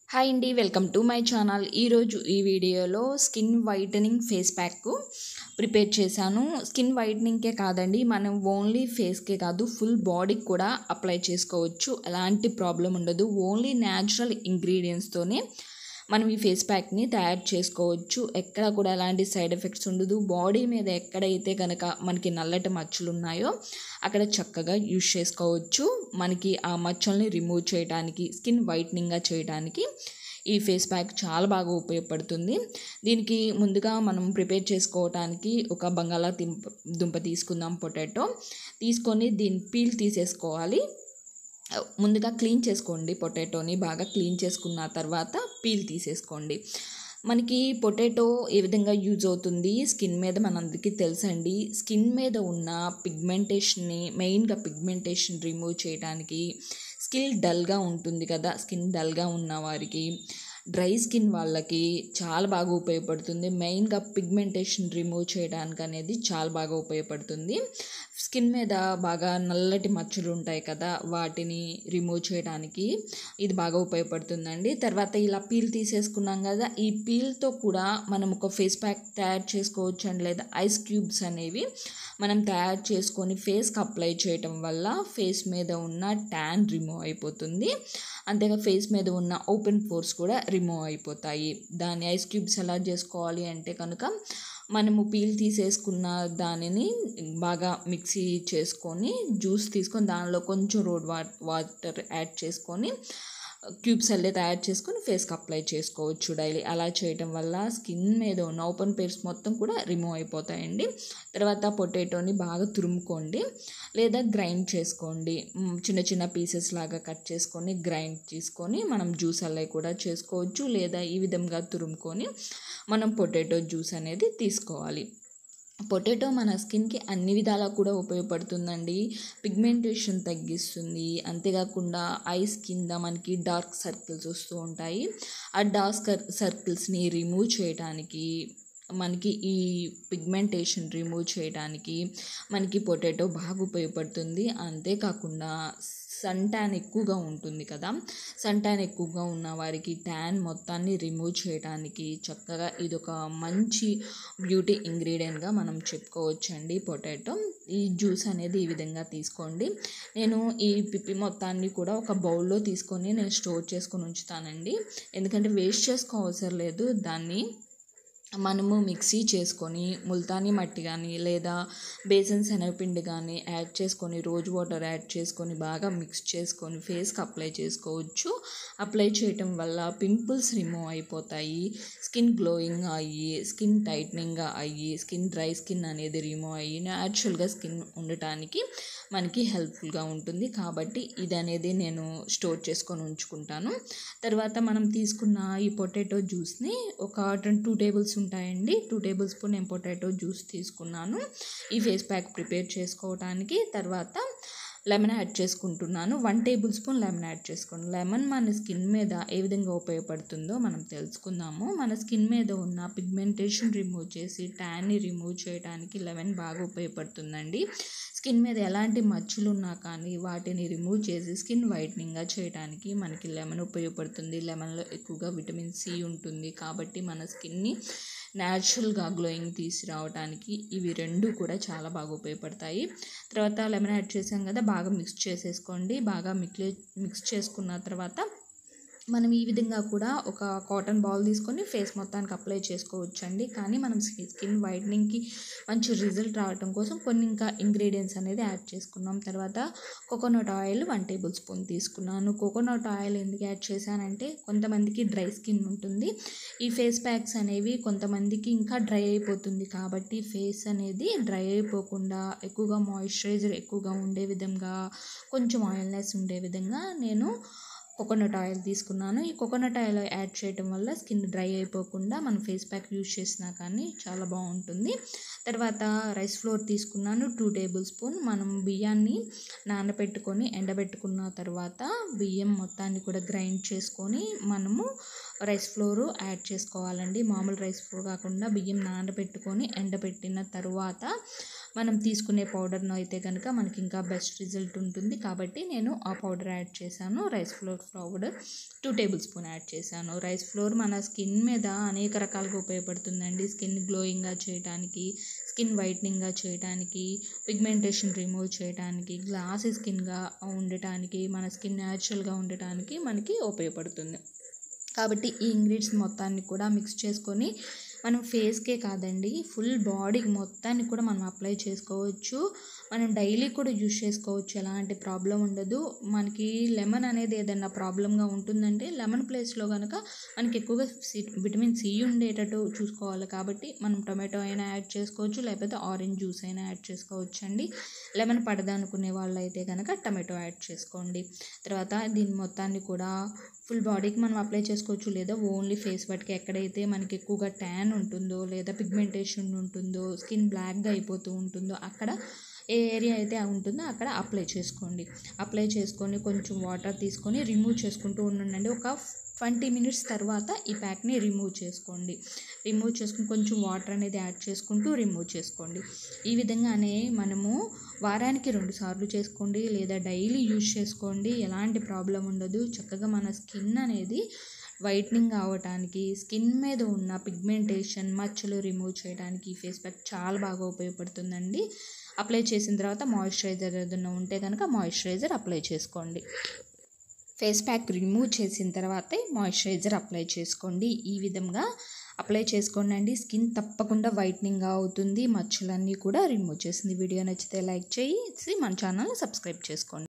hi అండి welcome to my channel ఈరోజు ఈ వీడియోలో skin whitening face pack prepare చేశాను స్కిన్ వైటనింగ్కే కాదండి మనం ఓన్లీ ఫేస్కే కాదు ఫుల్ బాడీకి కూడా అప్లై చేసుకోవచ్చు ఎలాంటి ప్రాబ్లం ఉండదు ఓన్లీ న్యాచురల్ ఇంగ్రీడియంట్స్తోనే మనం ఈ ఫేస్ ప్యాక్ని తయారు చేసుకోవచ్చు ఎక్కడ కూడా ఎలాంటి సైడ్ ఎఫెక్ట్స్ ఉండదు బాడీ మీద ఎక్కడైతే కనుక మనకి నల్లటి మచ్చలు ఉన్నాయో అక్కడ చక్కగా యూజ్ చేసుకోవచ్చు మనకి ఆ మచ్చల్ని రిమూవ్ చేయడానికి స్కిన్ వైట్నింగ్గా చేయడానికి ఈ ఫేస్ ప్యాక్ చాలా బాగా ఉపయోగపడుతుంది దీనికి ముందుగా మనం ప్రిపేర్ చేసుకోవడానికి ఒక బంగాళా దుంప తీసుకుందాం పొటాటో తీసుకొని దీని పీల్ తీసేసుకోవాలి ముందుగా క్లీన్ చేసుకోండి పొటాటోని బాగా క్లీన్ చేసుకున్న తర్వాత పీల్ తీసేసుకోండి మనకి పొటాటో ఏ విధంగా యూజ్ అవుతుంది స్కిన్ మీద మనందరికీ తెలుసండి స్కిన్ మీద ఉన్న పిగ్మెంటేషన్ని మెయిన్గా పిగ్మెంటేషన్ రిమూవ్ చేయడానికి స్కిన్ డల్గా ఉంటుంది కదా స్కిన్ డల్గా ఉన్న వారికి డ్రై స్కిన్ వాళ్ళకి చాలా బాగా ఉపయోగపడుతుంది మెయిన్గా పిగ్మెంటేషన్ రిమూవ్ చేయడానికి అనేది చాలా బాగా ఉపయోగపడుతుంది స్కిన్ మీద బాగా నల్లటి మచ్చలు ఉంటాయి కదా వాటిని రిమూవ్ చేయడానికి ఇది బాగా ఉపయోగపడుతుందండి తర్వాత ఇలా పీల్ తీసేసుకున్నాం కదా ఈ పీల్తో కూడా మనం ఒక ఫేస్ ప్యాక్ తయారు చేసుకోవచ్చు అండి లేదా ఐస్ క్యూబ్స్ అనేవి మనం తయారు చేసుకొని ఫేస్కి అప్లై చేయటం వల్ల ఫేస్ మీద ఉన్న ట్యాన్ రిమూవ్ అయిపోతుంది అంతేగా ఫేస్ మీద ఉన్న ఓపెన్ పోర్స్ కూడా రిమూవ్ అయిపోతాయి దాన్ని ఐస్ క్యూబ్స్ ఎలా చేసుకోవాలి అంటే కనుక మనము పీల్ తీసేసుకున్న దానిని బాగా మిక్సీ చేసుకొని జ్యూస్ తీసుకొని దానిలో కొంచెం రోడ్ వాటర్ యాడ్ చేసుకొని క్యూబ్స్ అల్లే తయారు చేసుకొని ఫేస్కి అప్లై చేసుకోవచ్చు డైలీ అలా చేయటం వల్ల స్కిన్ మీద ఉన్న ఓపెన్ పేర్స్ మొత్తం కూడా రిమూవ్ అయిపోతాయండి తర్వాత పొటాటోని బాగా తురుముకోండి లేదా గ్రైండ్ చేసుకోండి చిన్న చిన్న పీసెస్ లాగా కట్ చేసుకొని గ్రైండ్ చేసుకొని మనం జ్యూస్ అల్లే కూడా చేసుకోవచ్చు లేదా ఈ విధంగా తురుముకొని మనం పొటాటో జ్యూస్ అనేది తీసుకోవాలి పొటాటో మన స్కిన్కి అన్ని విధాలా కూడా ఉపయోగపడుతుందండి పిగ్మెంటేషన్ తగ్గిస్తుంది అంతేకాకుండా ఐస్ కింద మనకి డార్క్ సర్కిల్స్ వస్తూ ఉంటాయి ఆ డార్క్ సర్కిల్స్ని రిమూవ్ చేయడానికి మనకి ఈ పిగ్మెంటేషన్ రిమూవ్ చేయడానికి మనకి పొటాటో బాగా ఉపయోగపడుతుంది అంతేకాకుండా సన్ ట్యాన్ ఎక్కువగా ఉంటుంది కదా సన్ ట్యాన్ ఎక్కువగా ఉన్న వారికి ట్యాన్ మొత్తాన్ని రిమూవ్ చేయడానికి చక్కగా ఇది ఒక మంచి బ్యూటీ ఇంగ్రీడియంట్గా మనం చెప్పుకోవచ్చండి పొటాటో ఈ జ్యూస్ అనేది ఈ విధంగా తీసుకోండి నేను ఈ పిప్పి మొత్తాన్ని కూడా ఒక బౌల్లో తీసుకొని నేను స్టోర్ చేసుకొని ఉంచుతానండి ఎందుకంటే వేస్ట్ చేసుకోవసరం లేదు దాన్ని మనము మిక్సీ చేసుకొని ముల్తానీ మట్టి కానీ లేదా బేసన్ శనగపిండి కానీ యాడ్ చేసుకొని రోజ్ వాటర్ యాడ్ చేసుకొని బాగా మిక్స్ చేసుకొని ఫేస్కి అప్లై చేసుకోవచ్చు అప్లై చేయటం వల్ల పింపుల్స్ రిమూవ్ అయిపోతాయి స్కిన్ గ్లోయింగ్ అయ్యి స్కిన్ టైట్నింగ్గా అయ్యి స్కిన్ డ్రై స్కిన్ అనేది రిమూవ్ అయ్యి న్యాచురల్గా స్కిన్ ఉండటానికి మనకి హెల్ప్ఫుల్గా ఉంటుంది కాబట్టి ఇది అనేది నేను స్టోర్ చేసుకొని ఉంచుకుంటాను తర్వాత మనం తీసుకున్న ఈ పొటాటో జ్యూస్ని ఒక టూ టేబుల్స్ ఉంటాయండి టూ టేబుల్ స్పూన్ నేను పొటాటో జ్యూస్ తీసుకున్నాను ఈ ఫేస్ ప్యాక్ ప్రిపేర్ చేసుకోవడానికి తర్వాత లెమన్ యాడ్ చేసుకుంటున్నాను one table spoon lemon add చేసుకోండి లెమన్ మన స్కిన్ మీద ఏ విధంగా ఉపయోగపడుతుందో మనం తెలుసుకుందాము మన స్కిన్ మీద ఉన్న పిగ్మెంటేషన్ రిమూవ్ చేసి ట్యాన్ని రిమూవ్ చేయడానికి లెమన్ బాగా ఉపయోగపడుతుందండి స్కిన్ మీద ఎలాంటి మచ్చలు ఉన్నా కానీ వాటిని రిమూవ్ చేసి స్కిన్ వైట్నింగ్గా చేయడానికి మనకి లెమన్ ఉపయోగపడుతుంది లెమన్లో ఎక్కువగా విటమిన్ సి ఉంటుంది కాబట్టి మన స్కిన్ని న్యాచురల్గా గ్లోయింగ్ తీసుకురావడానికి ఇవి రెండు కూడా చాలా బాగా ఉపయోగపడతాయి తర్వాత లెమన్ యాడ్ చేసాం కదా బాగా మిక్స్ చేసేసుకోండి బాగా మిక్లే మిక్స్ చేసుకున్న తర్వాత మనం ఈ విధంగా కూడా ఒక కాటన్ బాల్ తీసుకొని ఫేస్ మొత్తానికి అప్లై చేసుకోవచ్చు అండి కానీ మనం స్కిన్ వైట్నింగ్కి మంచి రిజల్ట్ రావడం కోసం కొన్ని ఇంకా ఇంగ్రీడియంట్స్ అనేది యాడ్ చేసుకున్నాం తర్వాత coconut oil one table spoon తీసుకున్నాను కోకోనట్ ఆయిల్ ఎందుకు యాడ్ చేశానంటే కొంతమందికి డ్రై స్కిన్ ఉంటుంది ఈ ఫేస్ ప్యాక్స్ అనేవి కొంతమందికి ఇంకా డ్రై అయిపోతుంది కాబట్టి ఫేస్ అనేది డ్రై అయిపోకుండా ఎక్కువగా మాయిశ్చరైజర్ ఎక్కువగా ఉండే విధంగా కొంచెం ఆయిల్నెస్ ఉండే విధంగా నేను కోకోనట్ ఆయిల్ తీసుకున్నాను ఈ కోకోనట్ ఆయిల్ యాడ్ చేయడం వల్ల స్కిన్ డ్రై అయిపోకుండా మనం ఫేస్ ప్యాక్ యూజ్ చేసినా కానీ చాలా బాగుంటుంది తర్వాత రైస్ ఫ్లోర్ తీసుకున్నాను టూ టేబుల్ స్పూన్ మనం బియ్యాన్ని నానబెట్టుకొని ఎండబెట్టుకున్న తర్వాత బియ్యం మొత్తాన్ని కూడా గ్రైండ్ చేసుకొని మనము రైస్ ఫ్లోర్ యాడ్ చేసుకోవాలండి మామూలు రైస్ ఫ్లోర్ కాకుండా బియ్యం నానబెట్టుకొని ఎండబెట్టిన తర్వాత మనం తీసుకునే పౌడర్ను అయితే కనుక మనకి ఇంకా బెస్ట్ రిజల్ట్ ఉంటుంది కాబట్టి నేను ఆ పౌడర్ యాడ్ చేశాను rice flour powder two table spoon add చేశాను రైస్ ఫ్లోర్ మన స్కిన్ మీద అనేక రకాలుగా ఉపయోగపడుతుందండి స్కిన్ గ్లోయింగ్గా చేయడానికి స్కిన్ వైట్నింగ్గా చేయడానికి పిగ్మెంటేషన్ రిమూవ్ చేయడానికి గ్లాసీ స్కిన్గా ఉండటానికి మన స్కిన్ న్యాచురల్గా ఉండటానికి మనకి ఉపయోగపడుతుంది కాబట్టి ఈ ఇంగ్రీడియంట్స్ మొత్తాన్ని కూడా మిక్స్ చేసుకొని మనం ఫేస్కే కాదండి ఫుల్ బాడీకి మొత్తాన్ని కూడా మనం అప్లై చేసుకోవచ్చు మనం డైలీ కూడా యూజ్ చేసుకోవచ్చు ఎలాంటి ప్రాబ్లం ఉండదు మనకి లెమన్ అనేది ఏదైనా ప్రాబ్లంగా ఉంటుందంటే లెమన్ ప్లేస్లో కనుక మనకి ఎక్కువగా సి విటమిన్ సి ఉండేటట్టు చూసుకోవాలి కాబట్టి మనం టొమాటో అయినా యాడ్ చేసుకోవచ్చు లేకపోతే ఆరెంజ్ జ్యూస్ అయినా యాడ్ చేసుకోవచ్చు అండి లెమన్ పడదనుకునే వాళ్ళు అయితే కనుక టమాటో యాడ్ చేసుకోండి తర్వాత దీని మొత్తాన్ని కూడా ఫుల్ బాడీకి మనం అప్లై చేసుకోవచ్చు లేదా ఓన్లీ ఫేస్ వాటికి ఎక్కడైతే మనకి ఎక్కువగా ట్యాన్ ఉంటుందో లేదా పిగ్మెంటేషన్ ఉంటుందో స్కిన్ బ్లాక్గా అయిపోతూ ఉంటుందో అక్కడ ఏ ఏరియా అయితే ఉంటుందో అక్కడ అప్లై చేసుకోండి అప్లై చేసుకొని కొంచెం వాటర్ తీసుకొని రిమూవ్ చేసుకుంటూ ఉండండి ఒక ట్వంటీ మినిట్స్ తర్వాత ఈ ప్యాక్ని రిమూవ్ చేసుకోండి రిమూవ్ చేసుకుని కొంచెం వాటర్ అనేది యాడ్ చేసుకుంటూ రిమూవ్ చేసుకోండి ఈ విధంగానే మనము వారానికి రెండు సార్లు చేసుకోండి లేదా డైలీ యూజ్ చేసుకోండి ఎలాంటి ప్రాబ్లం ఉండదు చక్కగా మన స్కిన్ అనేది వైట్నింగ్ అవ్వటానికి స్కిన్ మీద ఉన్న పిగ్మెంటేషన్ మచ్చలు రిమూవ్ చేయడానికి ఈ ఫేస్ ప్యాక్ చాలా బాగా ఉపయోగపడుతుందండి అప్లై చేసిన తర్వాత మాయిశ్చరైజర్ ఏదైనా ఉంటే కనుక మాయిశ్చరైజర్ అప్లై చేసుకోండి ఫేస్ ప్యాక్ రిమూవ్ చేసిన తర్వాతే మాయిశ్చరైజర్ అప్లై చేసుకోండి ఈ విధంగా అప్లై చేసుకోండి అండి స్కిన్ తప్పకుండా వైట్నింగ్ అవుతుంది మచ్చలన్నీ కూడా రిమూవ్ చేసింది వీడియో నచ్చితే లైక్ చేసి మన ఛానల్ని సబ్స్క్రైబ్ చేసుకోండి